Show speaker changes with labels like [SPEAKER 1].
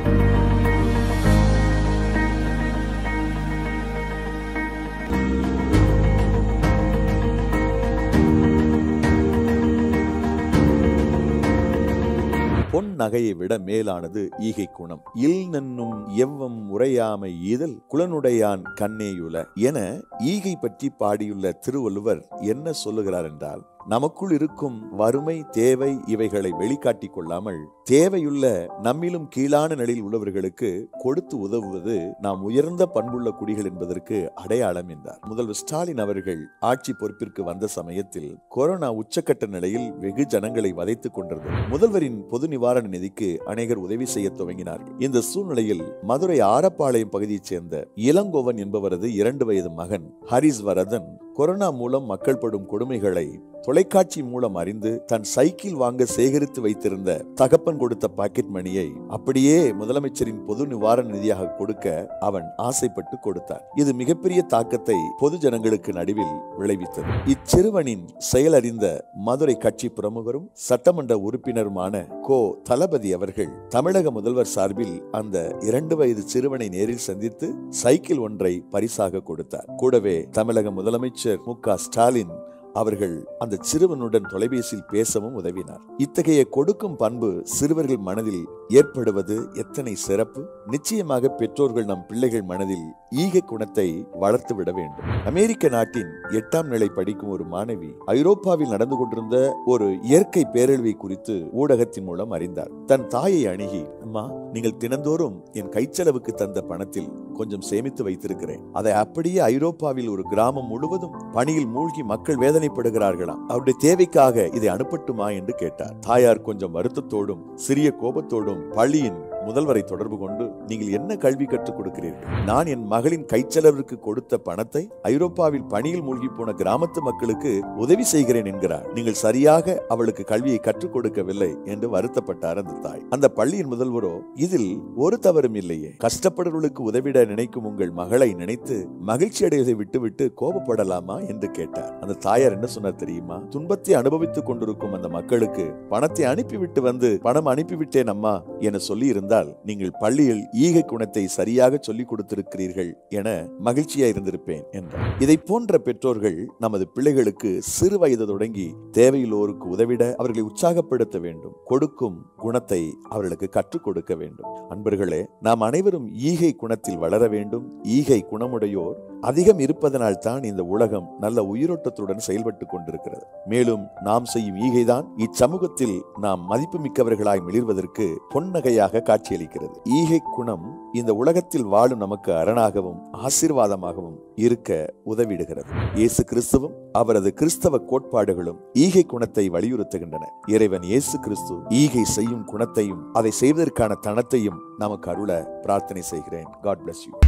[SPEAKER 1] பொன் நகையை விட மேலானது ஈகை குணம் இல் நன்னும் எவ்வம் உரையாமை ஈதல் குலனுடையான் கண்ணேயுல என ஈகை பற்றி பாடியுள்ள திருவள்ளுவர் என்ன சொல்லுகிறார் என்றால் நமக்குள் இருக்கும் வறுமை தேவை இவைகளை வெளிக்காட்டிக் கொள்ளாமல் தேவையுள்ள நம்மிலும் கீழான நிலையில் உள்ளவர்களுக்கு கொடுத்து உதவுவது நாம் உயர்ந்த பண்புள்ள குடிகள் என்பதற்கு அடையாளம் என்றார் முதல்வர் ஸ்டாலின் அவர்கள் ஆட்சி பொறுப்பிற்கு வந்த சமயத்தில் கொரோனா உச்சக்கட்ட நிலையில் வெகு ஜனங்களை வதைத்துக் கொண்டிருந்தது முதல்வரின் பொது நிவாரண நிதிக்கு அநேகர் உதவி செய்ய துவங்கினார்கள் இந்த சூழ்நிலையில் மதுரை ஆரப்பாளையம் பகுதியைச் சேர்ந்த இளங்கோவன் என்பவரது இரண்டு வயது மகன் ஹரிஸ் வரதன் கொரோனா மூலம் மக்கள் படும் கொடுமைகளை தொலைக்காட்சி மூலம் அறிந்து தன் சைக்கிள் வாங்க சேகரித்து வைத்திருந்த தகப்பன் கொடுத்த பாக்கெட் மணியை அப்படியே முதலமைச்சரின் பொது நிவாரண நிதியாக கொடுக்க அவன் ஆசைப்பட்டு கொடுத்தார் இது மிகப்பெரிய தாக்கத்தை பொது ஜனங்களுக்கு நடுவில் விளைவித்தது இச்சிறுவனின் செயலறிந்த மதுரை கட்சி பிரமுகரும் சட்டமன்ற உறுப்பினருமான கோ தளபதி அவர்கள் தமிழக முதல்வர் சார்பில் அந்த இரண்டு வயது சிறுவனை நேரில் சந்தித்து சைக்கிள் ஒன்றை பரிசாக கொடுத்தார் கூடவே தமிழக முதலமைச்சர் மு க ஸ்டாலின் அவர்கள் அந்த சிறுவனுடன் தொலைபேசியில் பேசவும் உதவினார் இத்தகைய கொடுக்கும் பண்பு சிறுவர்கள் மனதில் ஏற்படுவது எத்தனை சிறப்பு நிச்சயமாக பெற்றோர்கள் நம் பிள்ளைகள் மனதில் ஈகை குணத்தை வளர்த்து விட வேண்டும் அமெரிக்க நாட்டின் எட்டாம் நிலை படிக்கும் ஒரு மாணவி ஐரோப்பாவில் நடந்து கொண்டிருந்த ஒரு இயற்கை பேரழிவை குறித்து ஊடகத்தின் மூலம் அறிந்தார் தன் தாயை அணுகி அம்மா நீங்கள் தினந்தோறும் என் கைச்செலவுக்கு தந்த பணத்தில் கொஞ்சம் சேமித்து வைத்திருக்கிறேன் அதை அப்படியே ஐரோப்பாவில் ஒரு கிராமம் முழுவதும் பணியில் மூழ்கி மக்கள் வேதனைப்படுகிறார்களாம் அவருடைய தேவைக்காக இதை அனுப்பட்டுமா என்று கேட்டார் தாயார் கொஞ்சம் வருத்தத்தோடும் சிறிய கோபத்தோடும் பள்ளியின் முதல்வரை தொடர்பு கொண்டு நீங்கள் என்ன கல்வி கற்றுக் கொடுக்கிறீர்கள் நான் என் மகளின் கைச்செலவிற்கு கொடுத்த பணத்தை ஐரோப்பாவில் பணியில் மூழ்கி போன கிராமத்து மக்களுக்கு உதவி செய்கிறேன் என்கிறார் நீங்கள் சரியாக அவளுக்கு கல்வியை கற்றுக் கொடுக்கவில்லை என்று வருத்தப்பட்டார் அந்த தாய் அந்த பள்ளியின் முதல்வரோ இதில் ஒரு தவறும் இல்லையே கஷ்டப்படுவர்களுக்கு உதவிட நினைக்கும் உங்கள் மகளை நினைத்து மகிழ்ச்சி அடைவதை விட்டுவிட்டு கோபப்படலாமா என்று கேட்டார் அந்த தாயார் என்ன சொன்னார் தெரியுமா துன்பத்தை அனுபவித்துக் கொண்டிருக்கும் அந்த மக்களுக்கு பணத்தை அனுப்பிவிட்டு வந்து பணம் அனுப்பிவிட்டேன் அம்மா என சொல்லி இருந்தால் நீங்கள் பள்ளியில் ஈகை குணத்தை சரியாக சொல்லிக் கொடுத்திருக்கிறீர்கள் என மகிழ்ச்சியா இருந்திருப்பேன் என்றார் இதை போன்ற பெற்றோர்கள் நமது பிள்ளைகளுக்கு சிறு வயது தொடங்கி தேவையுள்ளோருக்கு உதவிட அவர்களை உற்சாகப்படுத்த வேண்டும் கொடுக்கும் குணத்தை அவர்களுக்கு கற்றுக் கொடுக்க வேண்டும் அன்பர்களே நாம் அனைவரும் ஈகை குணத்தில் வளர வேண்டும் ஈகை குணமுடையோர் அதிகம் இருப்பதனால் தான் இந்த உலகம் நல்ல உயிரோட்டத்துடன் செயல்பட்டு கொண்டிருக்கிறது மேலும் நாம் செய்யும் ஈகைதான் இச்சமூகத்தில் நாம் மதிப்புமிக்கவர்களாய் மிளிர்வதற்கு பொன்னகையாக காட்சியளிக்கிறது ஈகை குணம் இந்த உலகத்தில் வாழும் நமக்கு அரணாகவும் ஆசீர்வாதமாகவும் இருக்க உதவிடுகிறது இயேசு கிறிஸ்துவும் அவரது கிறிஸ்தவ கோட்பாடுகளும் ஈகை குணத்தை வலியுறுத்துகின்றன இறைவன் இயேசு கிறிஸ்து ஈகை செய்யும் குணத்தையும் அதை செய்வதற்கான தனத்தையும் நமக்கு அருள பிரார்த்தனை செய்கிறேன் காட் bless யூ